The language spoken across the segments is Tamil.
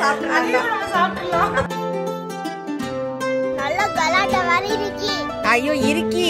சாப்பிடலாம் நம்ம சாப்பிடலாம் நல்ல கலாட்ட மாதிரி இருக்கு ஐயோ இருக்கி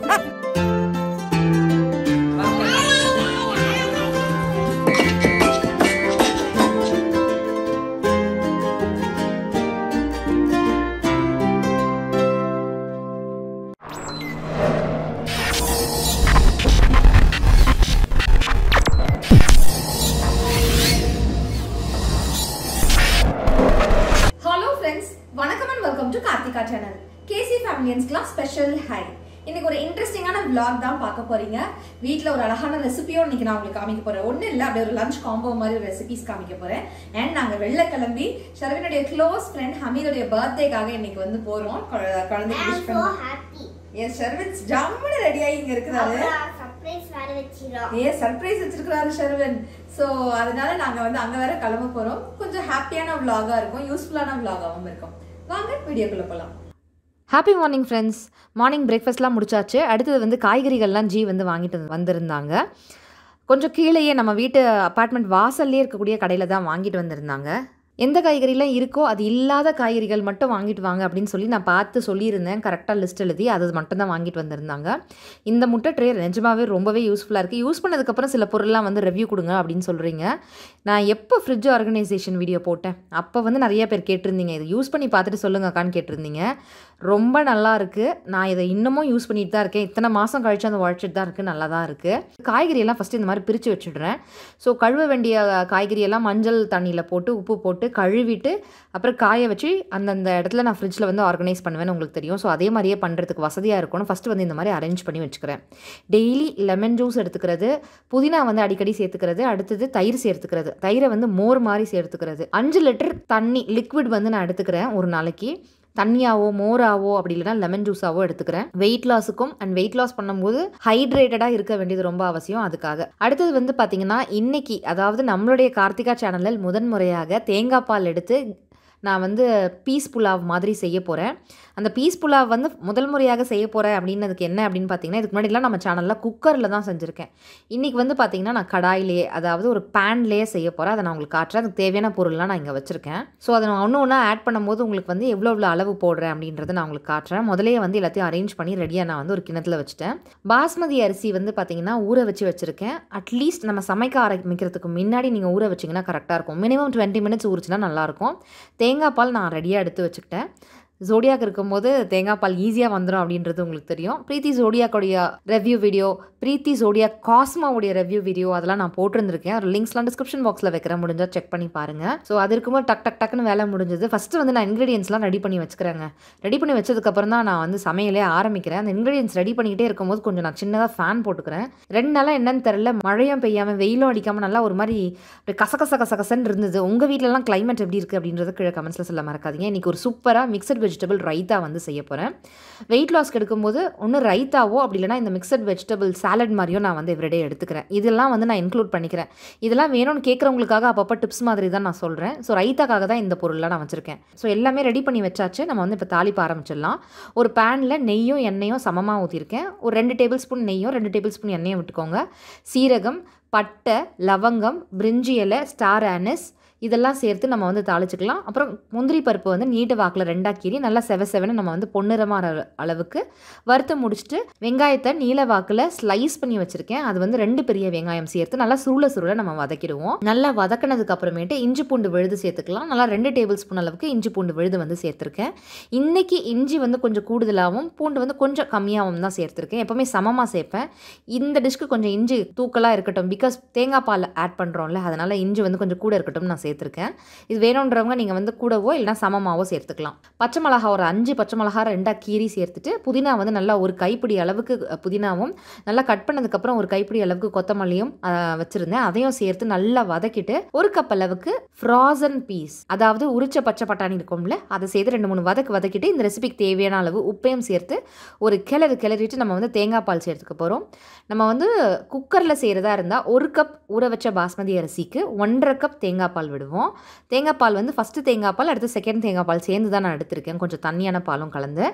ஹலோ ஃப்ரெண்ட்ஸ் வணக்கம் and welcome to Karthika channel KC ஃபேமிலியன்ஸ்க்குலாம் ஸ்பெஷல் ஹை இன்னைக்கு ஒரு இன்ட்ரெஸ்டிங்கான vlog தான் பார்க்க போறீங்க வீட்டில் ஒரு அழகான ரெசிபியும் இன்னைக்கு நான் உங்களுக்கு காமிக்க போறேன் ஒன்றும் இல்லை அப்படியே ஒரு லஞ்ச் காம்போ மாதிரி ஒரு ரெசிபிஸ் காமிக்க போறேன் அண்ட் நாங்கள் வெளில கிளம்பி ஷர்வினுடைய க்ளோஸ் ஃப்ரெண்ட் ஹமீதுடைய பர்த்டேக்காக இன்னைக்கு வந்து போறோம் குழ- குழந்தைக்கு ஐ விஷ் சோ பண்ண ஹாப்பி என் ஷர்வின் ஜம்முன்னு ரெடியாகி இங்க இருக்கிறாரு சர்ப்ரைஸ் வேற வச்சிரோம் ஏ சர்ப்ரைஸ் வச்சிருக்கிறாரு ஷர்வன் ஸோ அதனால நாங்க வந்து அங்க வேற கிளம்ப போறோம் கொஞ்சம் ஹாப்பியான vlog-ஆ இருக்கும் யூஸ்ஃபுல்லான vlog-ஆவும் இருக்கும் வாங்க வீடியோக்குள்ள போலாம் ஹாப்பி மார்னிங் ஃப்ரெண்ட்ஸ் மார்னிங் பிரேக்ஃபாஸ்ட்லாம் முடிச்சாச்சு அடுத்தது வந்து காய்கறிகள்லாம் ஜி வந்து வாங்கிட்டு வந்து- வந்திருந்தாங்க கொஞ்சம் கீழேயே நம்ம வீட்டு அப்பார்ட்மெண்ட் வாசல்லே இருக்கக்கூடிய கடையில் தான் வாங்கிட்டு வந்திருந்தாங்க எந்த காய்கறிலாம் இருக்கோ அது இல்லாத காய்கறிகள் மட்டும் வாங்கிட்டு வாங்க அப்படின்னு சொல்லி நான் பார்த்து சொல்லியிருந்தேன் கரெக்டாக லிஸ்ட் எழுதி அது மட்டும் தான் வாங்கிட்டு வந்திருந்தாங்க இந்த முட்டை ட்ரே நிஜமாவே ரொம்பவே யூஸ்ஃபுல்லாக இருக்குது யூஸ் பண்ணதுக்கப்புறம் சில பொருள்லாம் வந்து ரிவ்யூ கொடுங்க அப்படின்னு சொல்கிறீங்க நான் எப்போ ஃப்ரிட்ஜ் ஆர்கனைசேஷன் வீடியோ போட்டேன் அப்போ வந்து நிறைய பேர் கேட்டிருந்தீங்க இதை யூஸ் பண்ணி பார்த்துட்டு சொல்லுங்க அக்கான்னு கேட்டிருந்தீங்க ரொம்ப நல்லா இருக்குது நான் இதை இன்னமும் யூஸ் பண்ணிட்டு தான் இருக்கேன் இத்தனை மாதம் கழிச்சு அந்த உழைச்சிட்டு தான் இருக்குது நல்லா தான் இருக்குது காய்கறியெல்லாம் ஃபஸ்ட்டு இந்த மாதிரி பிரித்து வச்சுடுறேன் ஸோ கழுவ வேண்டிய காய்கறியெல்லாம் மஞ்சள் தண்ணியில் போட்டு உப்பு போட்டு கழுவிட்டு அப்புறம் காய வச்சு அந்தந்த இடத்துல நான் ஃப்ரிட்ஜில் வந்து ஆர்கனைஸ் பண்ணுவேன்னு உங்களுக்கு தெரியும் ஸோ அதே மாதிரியே பண்ணுறதுக்கு வசதியாக இருக்கணும் ஃபஸ்ட்டு வந்து இந்த மாதிரி அரேஞ்ச் பண்ணி வச்சுக்கிறேன் டெய்லி லெமன் ஜூஸ் எடுத்துக்கிறது புதினா வந்து அடிக்கடி சேர்த்துக்கிறது அடுத்தது தயிர் சேர்த்துக்கிறது தயிரை வந்து மோர் மாதிரி சேர்த்துக்கிறது அஞ்சு லிட்டர் தண்ணி லிக்விட் வந்து நான் எடுத்துக்கிறேன் ஒரு நாளைக்கு தண்ணியாவோ மோராவோ அப்படி இல்லைனா லெமன் ஜூஸாவோ எடுத்துக்கிறேன் வெயிட் லாஸுக்கும் அண்ட் வெயிட் லாஸ் பண்ணும்போது ஹைட்ரேட்டடாக இருக்க வேண்டியது ரொம்ப அவசியம் அதுக்காக அடுத்தது வந்து பார்த்தீங்கன்னா இன்னைக்கு அதாவது நம்மளுடைய கார்த்திகா சேனலில் முதன்முறையாக தேங்காய் பால் எடுத்து நான் வந்து பீஸ் புலாவ் மாதிரி செய்ய போகிறேன் அந்த பீஸ் புலாவ் வந்து முதல் முறையாக செய்ய போகிறேன் அப்படின்னதுக்கு என்ன அப்படின்னு பார்த்தீங்கன்னா இதுக்கு முன்னாடிலாம் நம்ம சேனலில் குக்கரில் தான் செஞ்சுருக்கேன் இன்றைக்கி வந்து பார்த்தீங்கன்னா நான் கடாயிலே அதாவது ஒரு பேன்லேயே செய்ய போகிறேன் அதை நான் உங்களுக்கு காட்டுறேன் அதுக்கு தேவையான பொருள்லாம் நான் இங்கே வச்சுருக்கேன் ஸோ அதை நான் ஒன்று ஒன்றா ஆட் பண்ணும்போது உங்களுக்கு வந்து எவ்வளோ எவ்வளோ அளவு போடுறேன் அப்படின்றத நான் உங்களுக்கு காட்டுறேன் முதலே வந்து எல்லாத்தையும் அரேஞ்ச் பண்ணி ரெடியாக நான் வந்து ஒரு கிணத்துல வச்சுட்டேன் பாஸ்மதி அரிசி வந்து பார்த்தீங்கன்னா ஊற வச்சு வச்சுருக்கேன் அட்லீஸ்ட் நம்ம சமைக்க ஆரம்பிக்கிறதுக்கு முன்னாடி நீங்கள் ஊற வச்சிங்கன்னா கரெக்டாக இருக்கும் மினிமம் டுவெண்ட்டி மினிட்ஸ் ஊறிச்சுன்னா நல்லாயிருக்கும் தேங்காய் பால் நான் ரெடியாக எடுத்து வச்சுக்கிட்டேன் ஜோடியாக் இருக்கும்போது தேங்காய் பால் ஈஸியாக வந்துடும் அப்படின்றது உங்களுக்கு தெரியும் பிரீத்தி ஜோடியாக்குடைய ரெவ்யூ வீடியோ பிரீத்தி ஜோடியா காஸ்மாவுடைய ரெவ்யூ வீடியோ அதெல்லாம் நான் போட்டிருந்திருக்கேன் ஒரு லிங்க்ஸ்லாம் டிஸ்கிரிப்ஷன் பாக்ஸில் வைக்கிறேன் முடிஞ்சால் செக் பண்ணி பாருங்கள் ஸோ அது இருக்கும்போது டக் டக் டக்குன்னு வேலை முடிஞ்சது ஃபஸ்ட்டு வந்து நான் இன்க்ரீடியன்ஸ்லாம் ரெடி பண்ணி வச்சுக்கிறேங்க ரெடி பண்ணி வச்சதுக்கப்புறம் தான் நான் வந்து சமையலே ஆரம்பிக்கிறேன் அந்த இன்க்ரீடியன்ஸ் ரெடி பண்ணிக்கிட்டே இருக்கும்போது கொஞ்சம் நான் சின்னதாக ஃபேன் போட்டுக்கிறேன் ரெண்டு நாளாக என்னன்னு தெரில மழையும் பெய்யாமல் வெயிலும் அடிக்காமல் நல்லா ஒரு மாதிரி அப்படியே கசகச கசகசன்னு இருந்தது உங்கள் வீட்டிலலாம் climate எப்படி இருக்குது அப்படின்றத கீழே கமெண்ட்ஸில் சொல்ல மறக்காதீங்க இன்றைக்கி ஒரு சூப்பராக மிக்சட் வெஜிடபிள் ரைத்தா வந்து செய்ய போகிறேன் வெயிட் லாஸ்க்கு எடுக்கும்போது ஒன்று ரைத்தாவோ அப்படி இல்லைனா இந்த மிக்சட் வெஜிடபிள் சாலட் மாதிரியோ நான் வந்து எவ்ரிடே எடுத்துக்கிறேன் இதெல்லாம் வந்து நான் இன்க்ளூட் பண்ணிக்கிறேன் இதெல்லாம் வேணும்னு கேட்குறவங்களுக்காக அப்பப்போ டிப்ஸ் மாதிரி தான் நான் சொல்கிறேன் ஸோ ரைத்தாக்காக தான் இந்த பொருள்லாம் நான் வச்சுருக்கேன் ஸோ எல்லாமே ரெடி பண்ணி வச்சாச்சு நம்ம வந்து இப்போ தாளிப்பு ஆரம்பிச்சிடலாம் ஒரு பேனில் நெய்யும் எண்ணெயும் சமமாக ஊற்றிருக்கேன் ஒரு ரெண்டு டேபிள் ஸ்பூன் நெய்யும் ரெண்டு டேபிள் ஸ்பூன் எண்ணெயும் விட்டுக்கோங்க சீரகம் பட்டை லவங்கம் பிரிஞ்சி இலை ஸ்டார் ஆனிஸ் இதெல்லாம் சேர்த்து நம்ம வந்து தாளிச்சுக்கலாம் அப்புறம் முந்திரி பருப்பு வந்து நீட்டு வாக்கில் ரெண்டா கீறி நல்லா செவ செவன்னு நம்ம வந்து பொன்னிறமான அளவுக்கு வறுத்து முடிச்சுட்டு வெங்காயத்தை நீல வாக்கில் ஸ்லைஸ் பண்ணி வச்சுருக்கேன் அது வந்து ரெண்டு பெரிய வெங்காயம் சேர்த்து நல்லா சுருள சுருள நம்ம வதக்கிடுவோம் நல்லா வதக்கினதுக்கு அப்புறமேட்டு இஞ்சி பூண்டு விழுது சேர்த்துக்கலாம் நல்லா ரெண்டு டேபிள் ஸ்பூன் அளவுக்கு இஞ்சி பூண்டு விழுது வந்து சேர்த்துருக்கேன் இன்னைக்கு இஞ்சி வந்து கொஞ்சம் கூடுதலாகவும் பூண்டு வந்து கொஞ்சம் கம்மியாகவும் தான் சேர்த்துருக்கேன் எப்போவுமே சமமாக சேர்ப்பேன் இந்த டிஷ்க்கு கொஞ்சம் இஞ்சி தூக்கலாக இருக்கட்டும் பிகாஸ் தேங்காய் பால் ஆட் பண்ணுறோம்ல அதனால் இஞ்சி வந்து கொஞ்சம் கூட இருக்கட்டும் நான் சேர்த்துருக்கேன் இது வேணுன்றவங்க நீங்கள் வந்து கூடவோ இல்லைனா சமமாவோ சேர்த்துக்கலாம் பச்சை மிளகா ஒரு அஞ்சு பச்சை மிளகா ரெண்டாக கீரி சேர்த்துட்டு புதினா வந்து நல்லா ஒரு கைப்பிடி அளவுக்கு அஹ், புதினாவும் நல்லா கட் பண்ணதுக்கப்புறம் ஒரு கைப்பிடி அளவுக்கு கொத்தமல்லியும் அஹ், வச்சுருந்தேன் அதையும் சேர்த்து நல்லா வதக்கிட்டு ஒரு கப் அளவுக்கு ஃப்ராசன் பீஸ் அதாவது உரிச்ச பச்சை பட்டாணி இருக்கும்ல அதை சேர்த்து ரெண்டு மூணு வதக்கு வதக்கிட்டு இந்த ரெசிபிக்கு தேவையான அளவு உப்பையும் சேர்த்து ஒரு கிளறு கிளறிட்டு நம்ம வந்து தேங்காய் பால் சேர்த்துக்க போகிறோம் நம்ம வந்து குக்கரில் செய்கிறதா இருந்தால் ஒரு கப் ஊற வச்ச பாஸ்மதி அரிசிக்கு ஒன்றரை கப் தேங்காய் பால் விடுவோம் தேங்காய் பால் வந்து ஃபஸ்ட்டு தேங்காய் பால் அடுத்து செகண்ட் தேங்காய் பால் சேர்ந்து தான் நான் எடுத்திருக்கேன் கொஞ்சம் தண்ணியான பாலும் கலந்து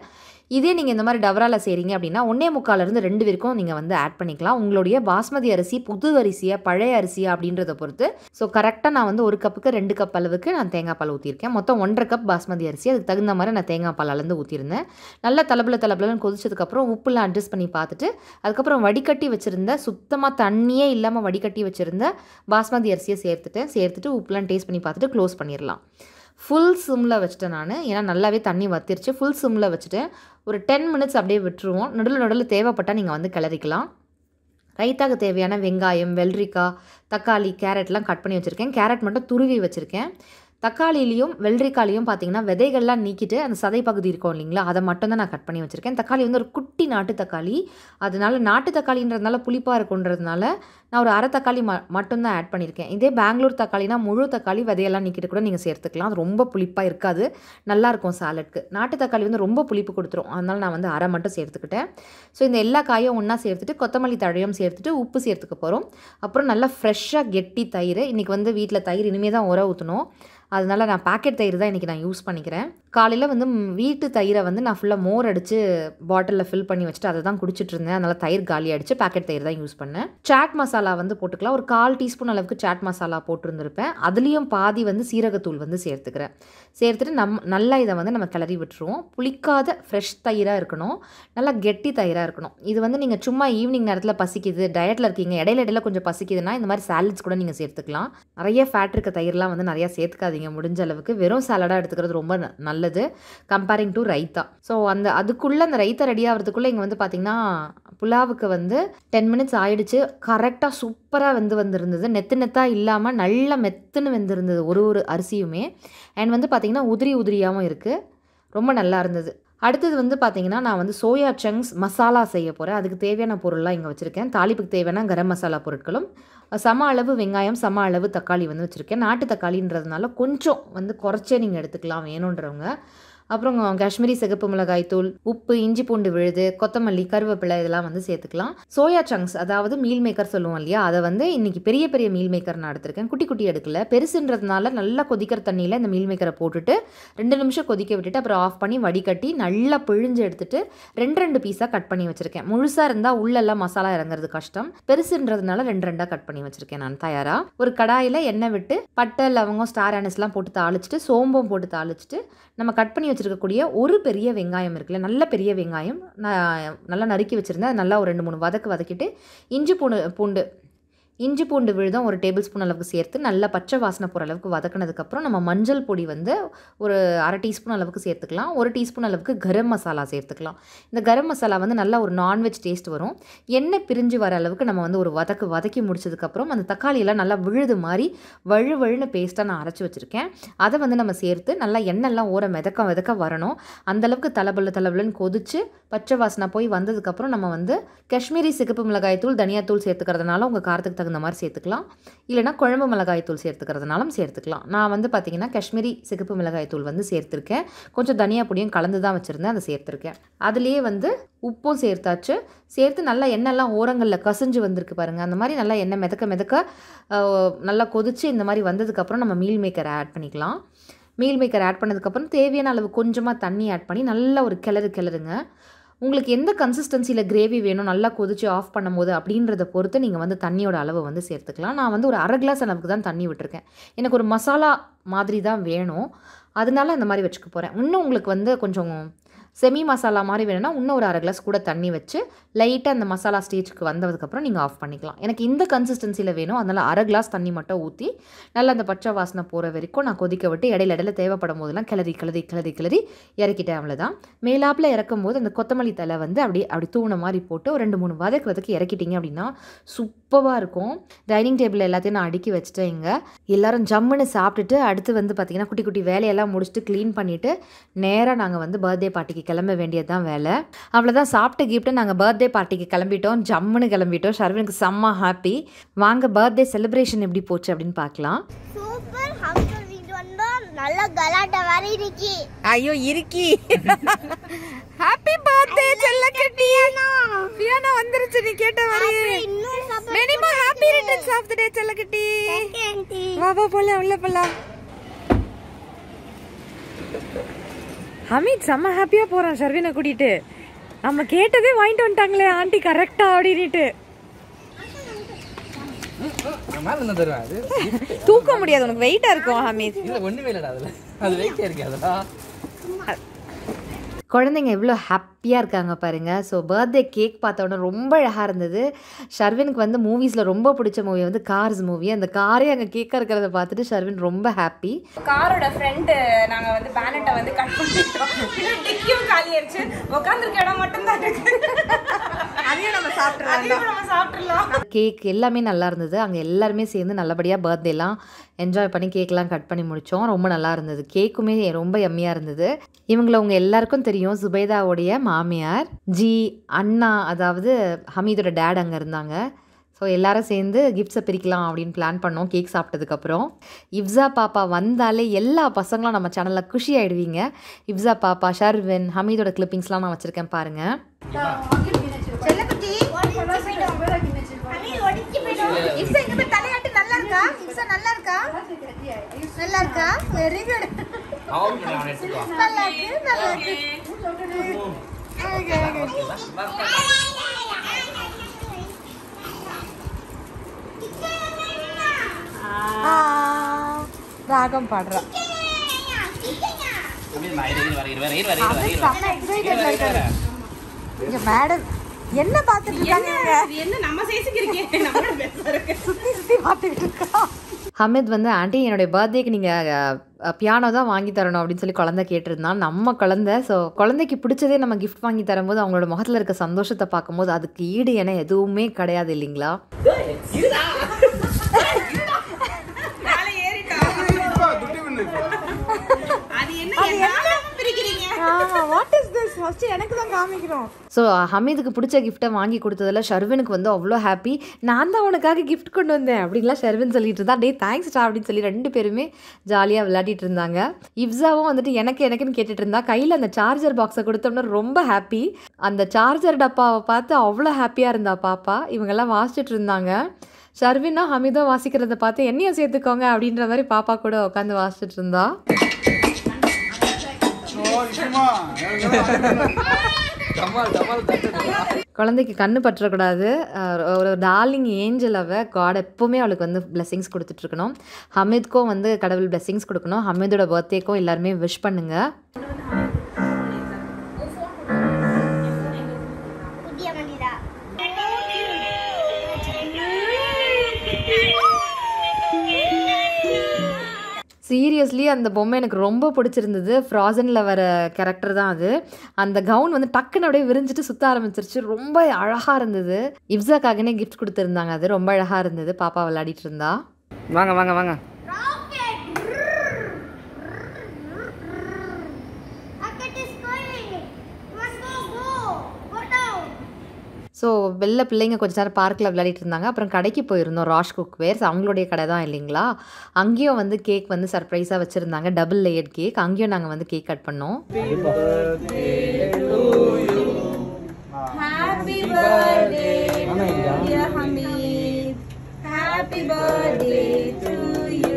இதே நீங்கள் இந்த மாதிரி டவரால செய்கிறீங்க அப்படின்னா ஒன்றே முக்கால்லேருந்து ரெண்டு வரைக்கும் நீங்கள் வந்து ஆட் பண்ணிக்கலாம் உங்களுடைய பாஸ்மதி அரிசி புது அரிசியா பழைய அரிசியா அப்படின்றத பொறுத்து ஸோ கரெக்டாக நான் வந்து ஒரு கப்புக்கு ரெண்டு கப் அளவுக்கு நான் தேங்காய் பால் ஊற்றிருக்கேன் மொத்தம் ஒன்றரை கப் பாஸ்மதி அரிசி அதுக்கு தகுந்த மாதிரி நான் தேங்காய் பால் அளந்து ஊற்றிருந்தேன் நல்லா தலபல தலபலன்னு கொதிச்சதுக்கப்புறம் உப்புலாம் அட்ஜஸ்ட் பண்ணி பார்த்துட்டு அதுக்கப்புறம் வடிகட்டி வச்சுருந்த சுத்தமாக தண்ணியே இல்லாமல் வடிகட்டி வச்சுருந்த பாஸ்மதி அரிசியை சேர்த்துட்டேன் சேர்த்துட்டு உப்புலாம் டேஸ்ட் பண்ணி பார்த்துட்டு க்ளோஸ் பண்ணிடலாம் ஃபுல் சிம்மில் வச்சுட்டேன் நான் ஏன்னா நல்லாவே தண்ணி வத்திருச்சு ஃபுல் சிம்மில் வச்சுட்டேன் ஒரு டென் மினிட்ஸ் அப்படியே விட்டுருவோம் நடுவில் நடுவில் தேவைப்பட்டால் நீங்கள் வந்து கிளறிக்கலாம் ரைத்தாக்கு தேவையான வெங்காயம் வெள்ளரிக்காய் தக்காளி கேரட்லாம் கட் பண்ணி வச்சுருக்கேன் கேரட் மட்டும் துருவி வச்சுருக்கேன் தக்காளிலையும் வெள்ளரிக்காலையும் பார்த்தீங்கன்னா விதைகள்லாம் நீக்கிட்டு அந்த சதை பகுதி இருக்கும் இல்லைங்களா அதை மட்டும் தான் நான் கட் பண்ணி வச்சுருக்கேன் தக்காளி வந்து ஒரு குட்டி நாட்டு தக்காளி அதனால நாட்டு தக்காளின்றதுனால புளிப்பாக இருக்குன்றதுனால நான் ஒரு அரை தக்காளி ம மட்டும்தான் ஆட் பண்ணியிருக்கேன் இதே பெங்களூர் தக்காளினா முழு தக்காளி விதையெல்லாம் நீக்கிட்டு கூட நீங்கள் சேர்த்துக்கலாம் அது ரொம்ப புளிப்பாக இருக்காது நல்லாயிருக்கும் சாலட்க்கு நாட்டு தக்காளி வந்து ரொம்ப புளிப்பு கொடுத்துரும் அதனால நான் வந்து அரை மட்டும் சேர்த்துக்கிட்டேன் ஸோ இந்த எல்லா காயும் ஒன்றா சேர்த்துட்டு கொத்தமல்லி தழையும் சேர்த்துட்டு உப்பு சேர்த்துக்க போகிறோம் அப்புறம் நல்லா ஃப்ரெஷ்ஷாக கெட்டி தயிர் இன்றைக்கி வந்து வீட்டில் தயிர் இனிமேல் தான் உர ஊற்றணும் அதனால நான் பாக்கெட் தயிர் தான் இன்றைக்கி நான் யூஸ் பண்ணிக்கிறேன் காலையில் வந்து ம், வீட்டு தயிரை வந்து நான் ஃபுல்லாக மோர் அடித்து பாட்டிலில் ஃபில் பண்ணி வச்சுட்டு அதை தான் குடிச்சிட்டு இருந்தேன் அதனால் தயிர் காலி அடித்து பாக்கெட் தயிர் தான் யூஸ் பண்ணேன் சாட் மசாலா வந்து போட்டுக்கலாம் ஒரு கால் டீஸ்பூன் அளவுக்கு சாட் மசாலா போட்டிருந்திருப்பேன் அதுலேயும் பாதி வந்து சீரகத்தூள் வந்து சேர்த்துக்கிறேன் சேர்த்துட்டு நம் நல்லா இதை வந்து நம்ம கிளறி விட்டுருவோம் புளிக்காத ஃப்ரெஷ் தயிராக இருக்கணும் நல்லா கெட்டி தயிராக இருக்கணும் இது வந்து நீங்கள் சும்மா ஈவினிங் நேரத்தில் பசிக்குது டயட்டில் இருக்கீங்க இடையில இடையில கொஞ்சம் பசிக்குதுன்னா இந்த மாதிரி சாலட்ஸ் கூட நீங்கள் சேர்த்துக்கலாம் நிறைய ஃபேட் இருக்க தயிர்லாம் வந்து நிறையா சேர்த்துக்காதீங்க முடிஞ்ச அளவுக்கு வெறும் சாலடாக எடுத்துக்கிறது ரொம்ப ந- நல்லது கம்பேரிங் டு ரைத்தா ஸோ அந்த அதுக்குள்ளே அந்த ரைத்தா ரெடி ஆகிறதுக்குள்ளே இங்கே வந்து பார்த்திங்கன்னா புலாவுக்கு வந்து டென் மினிட்ஸ் ஆயிடுச்சு கரெக்டாக சூப்பராக வெந்து வந்திருந்தது நெத்து நெத்தாக இல்லாமல் நல்லா மெத்துன்னு வெந்திருந்தது ஒரு ஒரு அரிசியுமே அண்ட் வந்து பார்த்திங்கன்னா உதிரி உதிரியாகவும் இருக்குது ரொம்ப நல்லா இருந்தது அடுத்தது வந்து பார்த்தீங்கன்னா நான் வந்து சோயா சங்க்ஸ் மசாலா செய்ய போகிறேன் அதுக்கு தேவையான பொருள்லாம் இங்கே வச்சுருக்கேன் தாளிப்புக்கு தேவையான கரம் மசாலா பொருட்களும் சம அளவு வெங்காயம் சம அளவு தக்காளி வந்து வச்சுருக்கேன் நாட்டு தக்காளின்றதுனால கொஞ்சம் வந்து குறைச்சே நீங்கள் எடுத்துக்கலாம் வேணுன்றவங்க அப்புறம் காஷ்மீரி சிகப்பு மிளகாய் தூள் உப்பு இஞ்சி பூண்டு விழுது கொத்தமல்லி கருவேப்பிலை இதெல்லாம் வந்து சேர்த்துக்கலாம் சோயா சங்க்ஸ் அதாவது மீல் மேக்கர் சொல்லுவோம் இல்லையா அதை வந்து இன்னைக்கு பெரிய பெரிய மீல் மேக்கர் நான் எடுத்திருக்கேன் குட்டி குட்டி எடுக்கல பெருசுன்றதுனால நல்லா கொதிக்கிற தண்ணியில் இந்த மீல் மேக்கரை போட்டுட்டு ரெண்டு நிமிஷம் கொதிக்க விட்டுட்டு அப்புறம் ஆஃப் பண்ணி வடிகட்டி நல்லா பிழிஞ்சு எடுத்துட்டு ரெண்டு ரெண்டு பீஸாக கட் பண்ணி வச்சிருக்கேன் முழுசாக இருந்தால் உள்ளெல்லாம் மசாலா இறங்குறது கஷ்டம் பெருசுன்றதுனால ரெண்டு ரெண்டாக கட் பண்ணி வச்சிருக்கேன் நான் தயாரா ஒரு கடாயில் எண்ணெய் விட்டு பட்டை லவங்கம் ஸ்டார் ஆனஸ்லாம் போட்டு தாளிச்சிட்டு சோம்பம் போட்டு தாளிச்சிட்டு நம்ம கட் பண்ணி வச்சிருக்கக்கூடிய ஒரு பெரிய வெங்காயம் இருக்குல்ல நல்ல பெரிய வெங்காயம் நான் நல்லா நறுக்கி வச்சுருந்தேன் அது நல்லா ஒரு ரெண்டு மூணு வதக்கு வதக்கிட்டு இஞ்சி பூண்டு பூண்டு இஞ்சி பூண்டு விழுதம் ஒரு டேபிள் ஸ்பூன் அளவுக்கு சேர்த்து நல்லா பச்சை வாசனை போகிற அளவுக்கு வதக்கினதுக்கப்புறம் நம்ம மஞ்சள் பொடி வந்து ஒரு அரை டீஸ்பூன் அளவுக்கு சேர்த்துக்கலாம் ஒரு டீஸ்பூன் அளவுக்கு கரம் மசாலா சேர்த்துக்கலாம் இந்த கரம் மசாலா வந்து நல்லா ஒரு நான்வெஜ் டேஸ்ட் வரும் எண்ணெய் பிரிஞ்சு வர அளவுக்கு நம்ம வந்து ஒரு வதக்கு வதக்கி முடிச்சதுக்கப்புறம் அந்த தக்காளியெல்லாம் நல்லா விழுது மாதிரி வழு வழுன்னு பேஸ்ட்டாக நான் அரைச்சி வச்சுருக்கேன் அதை வந்து நம்ம சேர்த்து நல்லா எண்ணெய்லாம் ஊற மிதக்க மிதக்க வரணும் அந்தளவுக்கு தலபல்ல தலபலன்னு கொதிச்சு பச்சை வாசனை போய் வந்ததுக்கப்புறம் நம்ம வந்து காஷ்மீரி சிகப்பு மிளகாய் தூள் தனியாத்தூள் சேர்த்துக்கிறதுனால உங்கள் காரத்துக்கு தகுந்த மாதிரி சேர்த்துக்கலாம் இல்லைனா குழம்பு மிளகாய் தூள் சேர்த்துக்கிறதுனாலும் சேர்த்துக்கலாம் நான் வந்து பார்த்தீங்கன்னா காஷ்மீரி சிகப்பு மிளகாய் தூள் வந்து சேர்த்துருக்கேன் கொஞ்சம் தனியா பொடியும் கலந்து தான் வச்சுருந்தேன் அதை சேர்த்துருக்கேன் அதுலேயே வந்து உப்பும் சேர்த்தாச்சு சேர்த்து நல்லா எண்ணெய்லாம் ஓரங்களில் கசிஞ்சு வந்திருக்கு பாருங்கள் அந்த மாதிரி நல்லா எண்ணெய் மிதக்க மிதக்க அஹ், நல்லா கொதிச்சு இந்த மாதிரி வந்ததுக்கப்புறம் நம்ம மீல் மேக்கரை ஆட் பண்ணிக்கலாம் மீல் மேக்கர் ஆட் பண்ணதுக்கப்புறம் தேவையான அளவு கொஞ்சமாக தண்ணி ஆட் பண்ணி நல்லா ஒரு கிளறு கிளறுங்க உங்களுக்கு எந்த கன்சிஸ்டன்சியில் கிரேவி வேணும் நல்லா கொதிச்சு ஆஃப் பண்ணும்போது அப்படின்றத பொறுத்து நீங்கள் வந்து தண்ணியோட அளவு வந்து சேர்த்துக்கலாம் நான் வந்து ஒரு அரை கிளாஸ் அளவுக்கு தான் தண்ணி விட்டுருக்கேன் எனக்கு ஒரு மசாலா மாதிரி தான் வேணும் அதனால இந்த மாதிரி வச்சுக்க போகிறேன் இன்னும் உங்களுக்கு வந்து கொஞ்சம் செமி மசாலா மாதிரி வேணும்னா இன்னும் ஒரு அரை கிளாஸ் கூட தண்ணி வச்சு லைட்டாக அந்த மசாலா ஸ்டேஜ்க்கு வந்ததுக்கப்புறம் நீங்கள் ஆஃப் பண்ணிக்கலாம் எனக்கு இந்த கன்சிஸ்டன்சியில் வேணும் அதனால் அரை கிளாஸ் தண்ணி மட்டும் ஊற்றி நல்லா அந்த பச்சை வாசனை போகிற வரைக்கும் நான் கொதிக்க விட்டு இடையில இடையில தேவைப்படும் போதெல்லாம் கிளறி கிளறி கிளறி கிளறி இறக்கிட்டேன் அவ்வளோதான் மேலாப்பில் இறக்கும் போது அந்த கொத்தமல்லி தலை வந்து அப்படி அப்படி தூண மாதிரி போட்டு ஒரு ரெண்டு மூணு வதக்கு வதக்கி இறக்கிட்டீங்க அப்படின்னா சூப்பராக இருக்கும் டைனிங் டேபிள் எல்லாத்தையும் நான் அடுக்கி வச்சுட்டேன் இங்கே எல்லாரும் ஜம்முன்னு சாப்பிட்டுட்டு அடுத்து வந்து பார்த்திங்கன்னா குட்டி குட்டி வேலையெல்லாம் முடிச்சுட்டு க்ளீன் பண்ணிவிட்டு நேராக நாங்கள் வந்து பர்த்டே பார்ட்டிக்கு கிளம்ப வேண்டியது தான் வேலை அவ்வளோதான் சாப்பிட்டு கிஃப்ட்டு நாங்கள் பர்த்டே பார்ட்டிக்கு கிளம்பிட்டோம் ஜம்முன்னு கிளம்பிட்டோம் ஷர்வினுக்கு செம்ம ஹாப்பி வாங்க பர்த்டே செலிப்ரேஷன் எப்படி போச்சு அப்படின்னு பார்க்கலாம் சூப்பர் ஹவுஸ் வீட்டு வந்தோம் நல்ல கலாட்டா வர இருக்கு ஐயோ இருக்கி ஹாப்பி பர்த்டே செல்லக்கட்டி பியானோ வந்துருச்சு நீ கேட்ட மாதிரி இன்னும் many more happy returns of the day செல்லக்கட்டி வா வா போலாம் உள்ள போலாம் ஹமீத் செம்ம ஹாப்பியா போறான் ஷர்வினை கூட்டிட்டு நம்ம கேட்டதே வாங்கிட்டு வந்துட்டாங்களே ஆண்டி கரெக்டா அப்படின்ட்டு நான் மேல இருந்து தருவேன் அது தூக்க முடியாது உனக்கு வெயிட்டா இருக்கும் ஹமீத் இல்ல ஒண்ணுமே இல்லடா அதுல அது வெயிட்டே இருக்கு அதெல்லாம் குழந்தைங்க எவ்வளோ ஹாப்பியாக இருக்காங்க பாருங்கள் ஸோ பர்த்டே கேக் பார்த்த உடனே ரொம்ப அழகாக இருந்தது ஷர்வினுக்கு வந்து மூவிஸில் ரொம்ப பிடிச்ச மூவி வந்து கார்ஸ் மூவி அந்த காரே அங்கே கேக்காக இருக்கிறத பார்த்துட்டு ஷர்வின் ரொம்ப ஹாப்பி காரோட ஃப்ரண்ட் நாங்க வந்து பேனட்டை வந்து கட் பண்ணிட்டோம் டிக்கியும் காலி ஆயிடுச்சு உட்காந்துருக்க இடம் மட்டும் தான் இருக்கு அதையும் நம்ம சாப்பிட்டுலாம் அதையும் நம்ம சாப்பிட்டுலாம் கேக் எல்லாமே நல்லா இருந்தது அங்கே எல்லாருமே சேர்ந்து நல்லபடியாக பர்த்டேலாம் என்ஜாய் பண்ணி கேக்லாம் கட் பண்ணி முடித்தோம் ரொம்ப நல்லா இருந்தது கேக்குமே ரொம்ப எம்மியாக இருந்தது இவங்கள உங்க எல்லாருக்கும் தெரியும் சுபைதாவுடைய மாமியார் ஜி அண்ணா அதாவது ஹமீதோட டேட் அங்கே இருந்தாங்க ஸோ எல்லாரும் சேர்ந்து கிஃப்ட்ஸை பிரிக்கலாம் அப்படின்னு பிளான் பண்ணோம் கேக் சாப்பிட்டதுக்கப்புறம் இப்ஸா பாப்பா வந்தாலே எல்லா பசங்களும் நம்ம சேனலில் குஷி ஆயிடுவீங்க இப்ஸா பாப்பா ஷர்வின் ஹமீதோட கிளிப்பிங்ஸ்லாம் நான் வச்சுருக்கேன் பாருங்கள் இப்சா இங்க போய் தலையாட்டு நல்லா இருக்கா இப்சா நல்லா இருக்கா நல்லா இருக்கா வெரி குட் அவங்க நான் எடுத்துக்கோ நல்லா இருக்கு நல்லா இருக்கு Okay, okay. ராகம் பாடுறா இங்க மேடம் என்ன பார்த்துட்டு இருக்காங்க இவங்க? என்ன நம்ம சைஸுக்கு இருக்கே நம்மளோட பெருசா இருக்கு சுத்தி சுத்தி பார்த்துக்கிட்டு இருக்கா ஹமித் வந்து ஆண்டி என்னுடைய பர்த்டேக்கு நீங்கள் பியானோ தான் வாங்கி தரணும் அப்படின்னு சொல்லி குழந்தை கேட்டிருந்தான் நம்ம குழந்தை ஸோ குழந்தைக்கு பிடிச்சதே நம்ம கிஃப்ட் வாங்கி தரும்போது அவங்களோட முகத்தில் இருக்க சந்தோஷத்தை பார்க்கும்போது அதுக்கு ஈடு என எதுவுமே கிடையாது இல்லைங்களா மேல ஏறிட்டா அது என்ன என்ன பிரிக்கிறீங்க ஆமா வாட் இஸ் திஸ் ஃபர்ஸ்ட் எனக்கு தான் காமிக்கிறோம் ஸோ ஹமீதுக்கு பிடிச்ச கிஃப்ட்டை வாங்கி கொடுத்ததில் ஷர்வினுக்கு வந்து அவ்வளோ ஹாப்பி நான் தான் உனக்காக கிஃப்ட் கொண்டு வந்தேன் அப்படின்லாம் ஷர்வின் சொல்லிட்டு இருந்தா டே தேங்க்ஸ்டா அப்படின்னு சொல்லி ரெண்டு பேருமே ஜாலியாக விளையாடிட்டு இருந்தாங்க இப்ஸாவும் வந்துட்டு எனக்கு எனக்குன்னு கேட்டுட்டு இருந்தா கையில் அந்த சார்ஜர் பாக்ஸை கொடுத்தோம்னா ரொம்ப ஹாப்பி அந்த சார்ஜர் டப்பாவை பார்த்து அவ்வளோ ஹாப்பியாக இருந்தா பாப்பா இவங்கெல்லாம் வாசிச்சுட்டு இருந்தாங்க ஷர்வினா ஹமீதோ வாசிக்கிறத பார்த்து என்னையும் சேர்த்துக்கோங்க அப்படின்ற மாதிரி பாப்பா கூட உட்காந்து வாசிச்சுட்டு இருந்தா டமால் டமால் தட்டு குழந்தைக்கு கண்ணு பற்றக்கூடாது அஹ் ஒரு டார்லிங் ஏஞ்சல் அவ காட் எப்போவுமே அவளுக்கு வந்து blessings கொடுத்துட்டு இருக்கணும் ஹமீத்க்கும் வந்து கடவுள் blessings கொடுக்கணும் ஹமீதோட பர்த்டேக்கும் எல்லாருமே விஷ் பண்ணுங்க புதிய மனிதா சீரியஸ்லி அந்த பொம்மை எனக்கு ரொம்ப பிடிச்சிருந்தது ஃப்ராசனில் வர கேரக்டர் தான் அது அந்த கவுன் வந்து டக்குன்னு அப்படியே விரிஞ்சிட்டு சுத்த ஆரம்பிச்சிருச்சு ரொம்ப அழகாக இருந்தது இப்ஸாக்காகனே கிஃப்ட் கொடுத்துருந்தாங்க அது ரொம்ப அழகாக இருந்தது பாப்பா விளையாடிட்டு இருந்தா வாங்க வாங்க வாங்க Rocket is going. Must go, go. Go down. So வெளில பிள்ளைங்க கொஞ்ச நேரம் பார்க்கில் விளையாடிட்டு இருந்தாங்க அப்புறம் கடைக்கு போயிருந்தோம் ராஷ் குக் வேர்ஸ் அவங்களுடைய கடை தான் இல்லைங்களா அங்கேயும் வந்து கேக் வந்து சர்ப்ரைஸாக வச்சுருந்தாங்க டபுள் லேயர் கேக் அங்கேயும் நாங்கள் வந்து கேக் கட் பண்ணோம் happy birthday dear Hameed happy birthday to you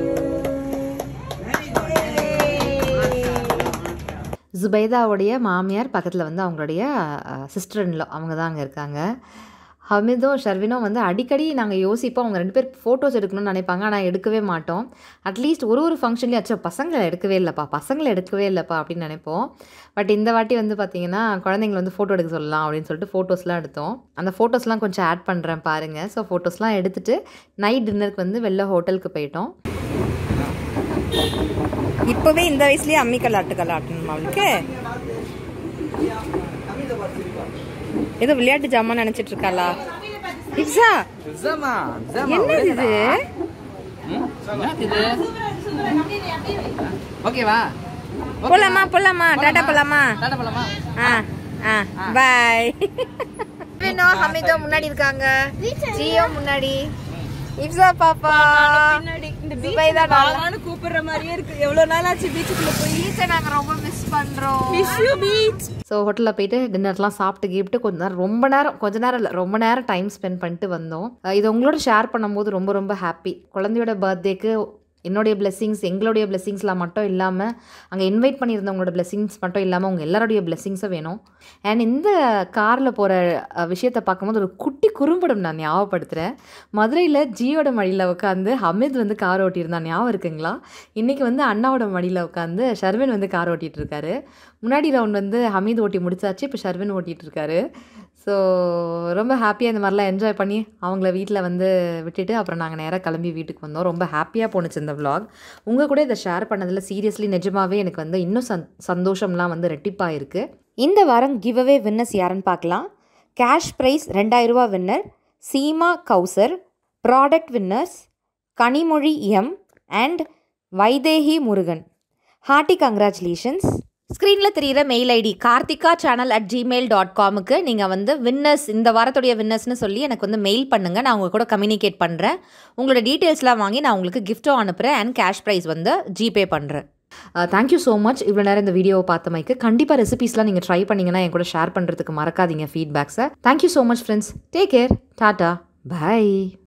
ஜுபைதாவுடைய மாமியார் பக்கத்தில் வந்து அவங்களுடைய சிஸ்டர் இன்லோ அவங்க தான் அங்கே இருக்காங்க ஹமிதும் ஷர்வினும் வந்து அடிக்கடி நாங்கள் யோசிப்போம் அவங்க ரெண்டு பேர் ஃபோட்டோஸ் எடுக்கணும்னு நினைப்பாங்க ஆனால் எடுக்கவே மாட்டோம் அட்லீஸ்ட் ஒரு ஒரு ஃபங்க்ஷன்லேயும் அச்சோ பசங்களை எடுக்கவே இல்லைப்பா பசங்களை எடுக்கவே இல்லைப்பா அப்படின்னு நினைப்போம் பட் இந்த வாட்டி வந்து பார்த்தீங்கன்னா குழந்தைங்களை வந்து ஃபோட்டோ எடுக்க சொல்லலாம் அப்படின்னு சொல்லிட்டு ஃபோட்டோஸ்லாம் எடுத்தோம் அந்த ஃபோட்டோஸ்லாம் கொஞ்சம் ஆட் பண்ணுறேன் பாருங்கள் ஸோ ஃபோட்டோஸ்லாம் எடுத்துட்டு நைட் டின்னருக்கு வந்து வெளில ஹோட்டலுக்கு போயிட்டோம் இப்பவே இந்த வயசுலயே அம்மிக்கல் ஆட்டுக்கல் ஆட்டணுமா அவளுக்கு ஏதோ விளையாட்டு ஜாமான் நினைச்சிட்டு இருக்காளா இப்சா எக்ஸாமா எக்ஸாமா என்னது இது இது ஓகேவா போலாமா போலாமா டாடா போலாமா டாடா போலாமா ஆ ஆ பாய் வினோ ஹமிதோ முன்னாடி இருக்காங்க ஜியோ முன்னாடி இப்சா பாப்பா சுபைதா நாலா நானும் கூப்பிடுற மாதிரியே இருக்கு எவ்வளவு நாள் ஆச்சு பீச்சுக்குள்ள போய் பீச்சை நாங்க ரொம்ப மிஸ் பண்றோம் மிஸ் யூ பீச் ஸோ ஹோட்டலில் போயிட்டு டின்னர்லாம் சாப்பிட்டு கிப்ட்டு கொஞ்ச நேரம் ரொம்ப நேரம் கொஞ்ச நேரம் இல்லை ரொம்ப நேரம் டைம் ஸ்பெண்ட் பண்ணிட்டு வந்தோம் அஹ் இது உங்களோட ஷேர் பண்ணும்போது ரொம்ப ரொம்ப ஹாப்பி குழந்தையோட பர்த்டேக்கு என்னுடைய blessings எங்களுடைய blessingsலாம் மட்டும் இல்லாமல் அங்கே இன்வைட் பண்ணியிருந்தவங்களோட blessings மட்டும் இல்லாமல் உங்கள் எல்லாருடைய blessings-உம் வேணும் அண்ட் இந்த காரில் போகிற விஷயத்தை பார்க்கும்போது ஒரு குட்டி குறும்படம் நான் ஞாபகப்படுத்துகிறேன் மதுரையில் ஜியோட மடியில் உட்காந்து ஹமித் வந்து கார் ஓட்டியிருந்தான் ஞாபகம் இருக்குங்களா இன்றைக்கி வந்து அண்ணாவோட மடியில் உட்காந்து ஷர்வின் வந்து கார் ஓட்டிகிட்டு இருக்காரு முன்னாடி ரவுண்ட் வந்து ஹமீத் ஓட்டி முடிச்சாச்சு இப்போ ஷர்வின் ஓட்டிகிட்டு இருக்காரு ஸோ ரொம்ப ஹாப்பியாக இந்த மாதிரிலாம் என்ஜாய் பண்ணி அவங்கள வீட்டில் வந்து விட்டுட்டு அப்புறம் நாங்கள் நேராக கிளம்பி வீட்டுக்கு வந்தோம் ரொம்ப ஹாப்பியாக போணுச்சு இந்த vlog உங்கள் கூட இதை ஷேர் பண்ணதில் சீரியஸ்லி நிஜமாவே எனக்கு வந்து இன்னும் சந் சந்தோஷம்லாம் வந்து ரெட்டிப்பாக இருக்குது இந்த வாரம் கிவ் அவே வின்னர்ஸ் யாருன்னு பார்க்கலாம் கேஷ் ப்ரைஸ் ரெண்டாயிரரூபா winner Seema Kausar product winners Kanimozhi M and Vaidehi Murugan hearty congratulations ஸ்க்ரீனில் தெரிகிற mail ID Karthika channel at Gmail dot காமுக்கு நீங்கள் வந்து வின்னர்ஸ் இந்த வாரத்துடைய வின்னர்ஸ்னு சொல்லி எனக்கு வந்து மெயில் பண்ணுங்கள் நான் உங்கள் கூட கம்யூனிகேட் பண்ணுறேன் உங்களோட டீட்டெயில்ஸ்லாம் வாங்கி நான் உங்களுக்கு கிஃப்ட்டும் அனுப்புகிறேன் அண்ட் கேஷ் ப்ரைஸ் வந்து ஜிபே பண்ணுறேன் தேங்க்யூ ஸோ மச் இவ்வளோ நேரம் இந்த வீடியோவை பார்த்தமைக்கு கண்டிப்பாக ரெசிபீஸ்லாம் நீங்கள் ட்ரை பண்ணிங்கன்னா என் கூட ஷேர் பண்ணுறதுக்கு மறக்காதீங்க ஃபீட்பேக்ஸை thank you so much friends take care tata by